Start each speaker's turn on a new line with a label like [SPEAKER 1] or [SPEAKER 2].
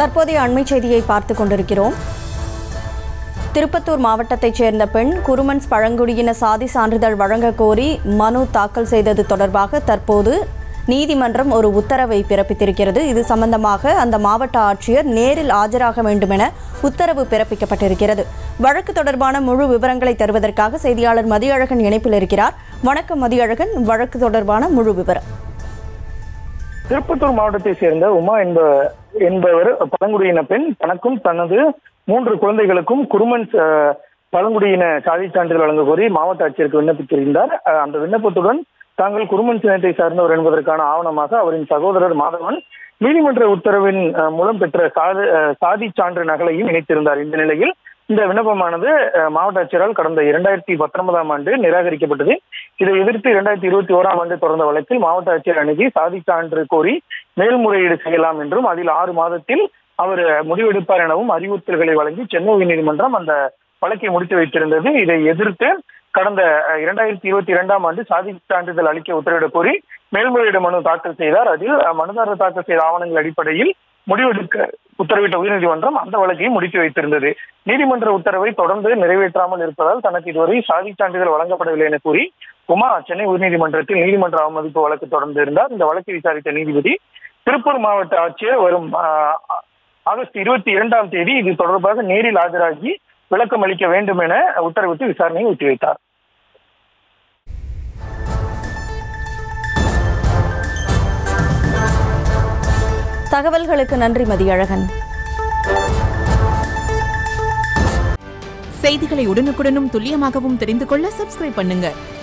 [SPEAKER 1] தற்போதைய அண்மை செய்தியை பார்த்து கொண்டிருக்கிறோம் திருப்பத்தூர் மாவட்டத்தைச் சேர்ந்த பெண் குருமன்ஸ் பழங்குடியின சாதி சான்றிதழ் வழங்க கோரி மனு தாக்கல் செய்தது தொடர்பாக தற்போது நீதிமன்றம் ஒரு உத்தரவை பிறப்பித்திருக்கிறது இது சம்பந்தமாக அந்த மாவட்ட ஆட்சியர் நேரில் ஆஜராக வேண்டுமென உத்தரவு பிறப்பிக்கப்பட்டிருக்கிறது வழக்கு தொடர்பான முழு விவரங்களை தருவதற்காக செய்தியாளர் மதியழகன் இணைப்பில் இருக்கிறார் வணக்கம் மதியழகன் வழக்கு தொடர்பான முழு விவரம்
[SPEAKER 2] திருப்பத்தூர் மாவட்டத்தை சேர்ந்த உமா என்ப என்பவர் பழங்குடியின பெண் தனக்கும் தனது மூன்று குழந்தைகளுக்கும் குருமன் அஹ், பழங்குடியின சாதி சான்றிதழ் வழங்க கோரி மாவட்ட ஆட்சியருக்கு விண்ணப்பித்திருந்தார் அஹ், அந்த விண்ணப்பத்துடன் தாங்கள் குருமன் சின்னத்தை சார்ந்தவர் என்பதற்கான ஆவணமாக அவரின் சகோதரர் மாதவன் நீதிமன்ற உத்தரவின் அஹ், மூலம் பெற்ற சாதி அஹ், சாதி சான்று நகலையும் இணைத்திருந்தார் இந்த நிலையில் இந்த விண்ணப்பமானது அஹ், மாவட்ட ஆட்சியரால் கடந்த இரண்டாயிரத்தி பத்தொன்பதாம் ஆண்டு நிராகரிக்கப்பட்டது இதை எதிர்த்து இரண்டாயிரத்தி இருபத்தி ஓராம் ஆண்டு தொடர்ந்த வழக்கில் மாவட்ட ஆட்சியர் அணுகி சாதி சான்று கோரி மேல்முறையீடு செய்யலாம் என்றும் அதில் ஆறு மாதத்தில் அவர் முடிவெடுப்பார் எனவும் அறிவுறுத்தல்களை வழங்கி சென்னை உயர்நீதிமன்றம் அந்த வழக்கை முடித்து வைத்திருந்தது இதை எதிர்த்து கடந்த அஹ், இரண்டாயிரத்தி இருபத்தி இரண்டாம் ஆண்டு சாதி சான்றிதழ் அளிக்க உத்தரவிடக் கோரி மேல்முறையீடு மனு தாக்கல் செய்தார் அதில் அஹ், மனுதாரர் தாக்கல் செய்த ஆவணங்கள் அடிப்படையில் முடிவெடுக்க உத்தரவிட்ட உயர்நீதிமன்றம் அந்த வழக்கையும் முடித்து வைத்திருந்தது நீதிமன்ற உத்தரவை தொடர்ந்து நிறைவேற்றாமல் இருப்பதால் தனக்கு இதுவரை சாதி சான்றிதழ் வழங்கப்படவில்லை என கூறி உமா சென்னை உயர்நீதிமன்றத்தில் நீதிமன்ற அவமதிப்பு வழக்கு தொடர்ந்து இருந்தார் இந்த வழக்கை விசாரித்த நீதிபதி திருப்பூர் மாவட்ட ஆட்சியர் வரும் ஆஹ், ஆகஸ்ட் இருபத்தி இரண்டாம் தேதி இது தொடர்பாக நேரில் ஆஜராகி விளக்கம் அளிக்க வேண்டும் என உத்தரவிட்டு விசாரணையை ஒத்திவைத்தார்
[SPEAKER 1] தகவல்களுக்கு நன்றி மதியழகன்
[SPEAKER 3] செய்திகளை உடனுக்குடனும் துல்லியமாகவும் தெரிந்து கொள்ள சப்ஸ்கிரைப் பண்ணுங்க